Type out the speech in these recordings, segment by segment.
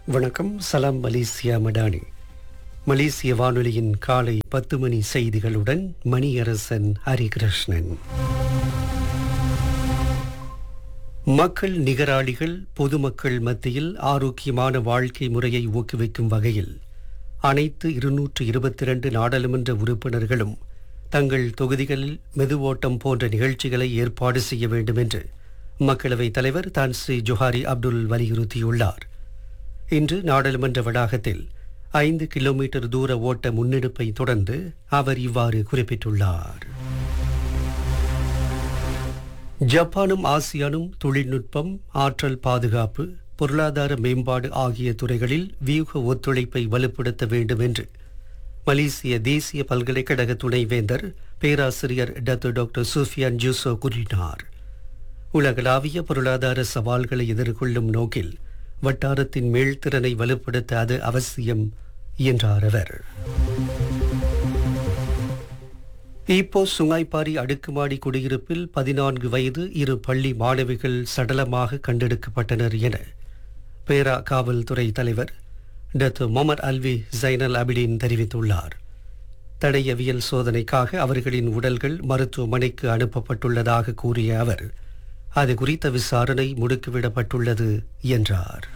வணக்கம் சலாம் மலேசியா மடானி மலேசிய வானொலியின் காலை பத்து மணி செய்திகளுடன் மணியரசன் ஹரிகிருஷ்ணன் மக்கள் நிகராளிகள் பொதுமக்கள் மத்தியில் ஆரோக்கியமான வாழ்க்கை முறையை ஊக்குவிக்கும் வகையில் அனைத்து இருநூற்று இருபத்தி இரண்டு நாடாளுமன்ற உறுப்பினர்களும் தங்கள் தொகுதிகளில் மெதுவோட்டம் போன்ற நிகழ்ச்சிகளை ஏற்பாடு செய்ய வேண்டும் என்று மக்களவைத் தலைவர் தான் ஸ்ரீ ஜொஹாரி அப்துல் வலியுறுத்தியுள்ளார் இன்று நாடாளுமன்ற வளாகத்தில் ஐந்து கிலோமீட்டர் தூர ஓட்ட முன்னெடுப்பை தொடர்ந்து அவர் இவ்வாறு குறிப்பிட்டுள்ளார் ஜப்பானும் ஆசியானும் தொழில்நுட்பம் ஆற்றல் பாதுகாப்பு பொருளாதார மேம்பாடு ஆகிய துறைகளில் வியூக ஒத்துழைப்பை வலுப்படுத்த வேண்டும் என்று மலேசிய தேசிய பல்கலைக்கழக துணைவேந்தர் பேராசிரியர் டத்து டாக்டர் சூஃபியான் ஜூசோ கூறினார் உலகளாவிய பொருளாதார சவால்களை எதிர்கொள்ளும் நோக்கில் வட்டாரத்தின் மேல்திறனை வலுப்படுத்த அது அவசியம் என்றார் அவர் ஈப்போ சுங்காய்பாரி அடுக்குமாடி குடியிருப்பில் பதினான்கு வயது இரு பள்ளி மாணவிகள் சடலமாக கண்டெடுக்கப்பட்டனர் என பேரா காவல்துறை தலைவர் டத்து மொமர் அல்வி ஜைனல் அபிடின் தெரிவித்துள்ளார் தடயவியல் சோதனைக்காக அவர்களின் உடல்கள் மருத்துவமனைக்கு அனுப்பப்பட்டுள்ளதாக கூறிய அவர் அது குறித்த விசாரணை முடுக்கிவிடப்பட்டுள்ளது என்றார்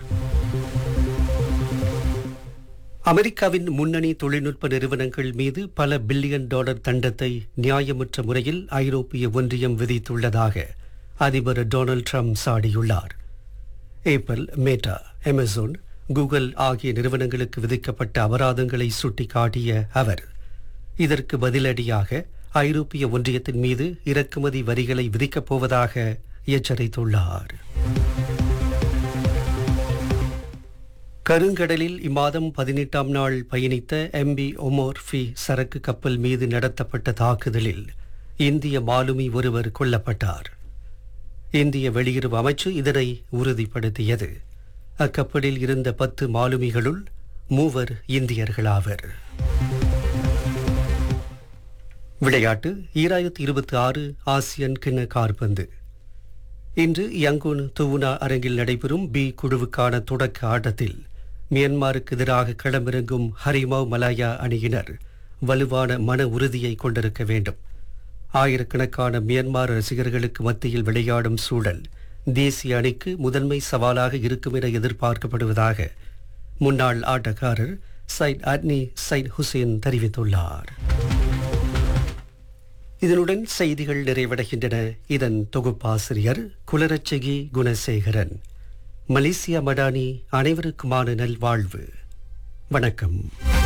அமெரிக்காவின் முன்னணி தொழில்நுட்ப நிறுவனங்கள் மீது பல பில்லியன் டாலர் தண்டத்தை நியாயமற்ற முறையில் ஐரோப்பிய ஒன்றியம் விதித்துள்ளதாக அதிபர் டொனால்ட் ட்ரம்ப் சாடியுள்ளார் ஏப்பல் மேட்டா அமேசான் கூகுள் ஆகிய நிறுவனங்களுக்கு விதிக்கப்பட்ட அபராதங்களை சுட்டிக்காட்டிய அவர் இதற்கு பதிலடியாக ஐரோப்பிய ஒன்றியத்தின் மீது இறக்குமதி வரிகளை விதிக்கப் போவதாக எச்சரித்துள்ளார் கருங்கடலில் இம்மாதம் பதினெட்டாம் நாள் பயணித்த எம்பி ஒமோர்ஃபி சரக்கு கப்பல் மீது நடத்தப்பட்ட தாக்குதலில் இந்திய மாலுமி ஒருவர் கொல்லப்பட்டார் இந்திய வெளியுறவு அமைச்சு இதனை உறுதிப்படுத்தியது அக்கப்பலில் இருந்த பத்து மாலுமிகளுள் மூவர் இந்தியர்களாவர் விளையாட்டு ஈராயிரத்தி இருபத்தி ஆறு ஆசியன் கிண்ண கார்பந்து இன்று யங்கூன் துவுனா அரங்கில் நடைபெறும் பி குழுவுக்கான தொடக்க ஆட்டத்தில் மியான்மருக்கு எதிராக களமிறங்கும் ஹரிமாவ் மலாயா அணியினர் வலுவான மன உறுதியை கொண்டிருக்க வேண்டும் ஆயிரக்கணக்கான மியான்மர் ரசிகர்களுக்கு மத்தியில் விளையாடும் சூழல் தேசிய அணிக்கு முதன்மை சவாலாக இருக்கும் என எதிர்பார்க்கப்படுவதாக முன்னாள் ஆட்டக்காரர் சைட் அட்னி சைட் ஹுசேன் தெரிவித்துள்ளார் இதனுடன் செய்திகள் நிறைவடைகின்றன இதன் தொகுப்பாசிரியர் குலரட்சகி குணசேகரன் மலேசியா மடானி அனைவருக்குமான நல்வாழ்வு வணக்கம்